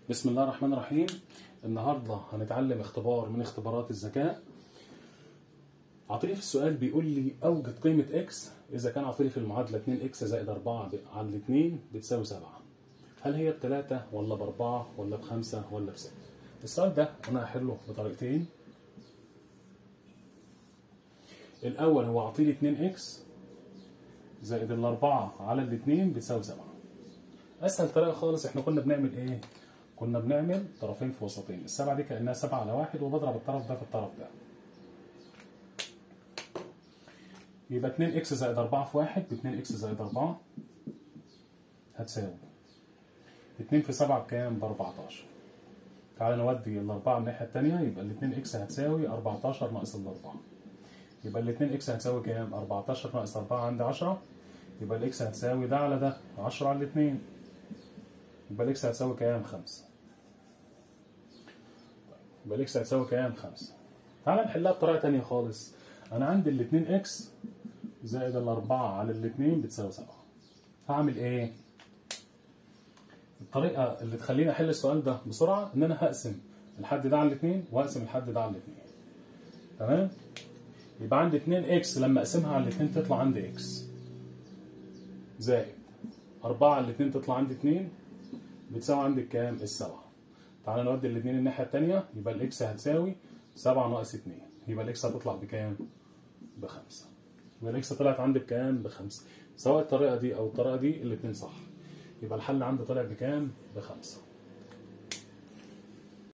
بسم الله الرحمن الرحيم النهارده هنتعلم اختبار من اختبارات الذكاء عطيني في السؤال بيقول لي اوجد قيمة اكس اذا كان عطيني في المعادلة 2 اكس زائد 4 على 2 بتساوي 7 هل هي بتلاتة ولا بأربعة ولا بخمسة ولا بستة السؤال ده انا هحله بطريقتين الاول هو عطيني 2 اكس زائد الأربعة على الاتنين بتساوي سبعة أسهل طريقة خالص إحنا كنا بنعمل إيه؟ كنا بنعمل طرفين في وسطين السبعة دي كأنها سبعة على واحد وبضرب الطرف ده في الطرف ده يبقى 2 اكس زائد 4 في 1 ب 2 اكس زائد 4 هتساوي 2 في 7 بكام؟ ب 14 تعالى نودي الأربعة الناحية التانية يبقى ال 2 اكس هتساوي 14 ناقص الأربعة يبقى ال 2 اكس هتساوي كام؟ 14 ناقص 4 عندي 10 يبقى الاكس هتساوي ده على ده 10 على 2 يبقى الاكس هتساوي كام؟ 5 يبقى الاكس هتساوي كام؟ 5 تعالى نحلها بطريقة تانية خالص أنا عندي ال 2 اكس زائد الأربعة على الاتنين بتساوي 7 هعمل إيه؟ الطريقة اللي تخليني أحل السؤال ده بسرعة إن أنا هقسم الحد ده على الاتنين وأقسم الحد ده على الاتنين تمام؟ يبقى عندي 2 اكس لما اقسمها على الاثنين تطلع عندي اكس زائد 4 على الاثنين تطلع عندي 2 بتساوي عندي كام؟ السبعة تعالى نودي الاثنين الناحية التانية يبقى الاكس هتساوي 7 ناقص 2 يبقى الاكس هتطلع بكام؟ بخمسة يبقى الاكس طلعت عندي بكام؟ بخمسة سواء الطريقة دي أو الطريقة دي الاثنين صح يبقى الحل عندي طلع بكام؟ بخمسة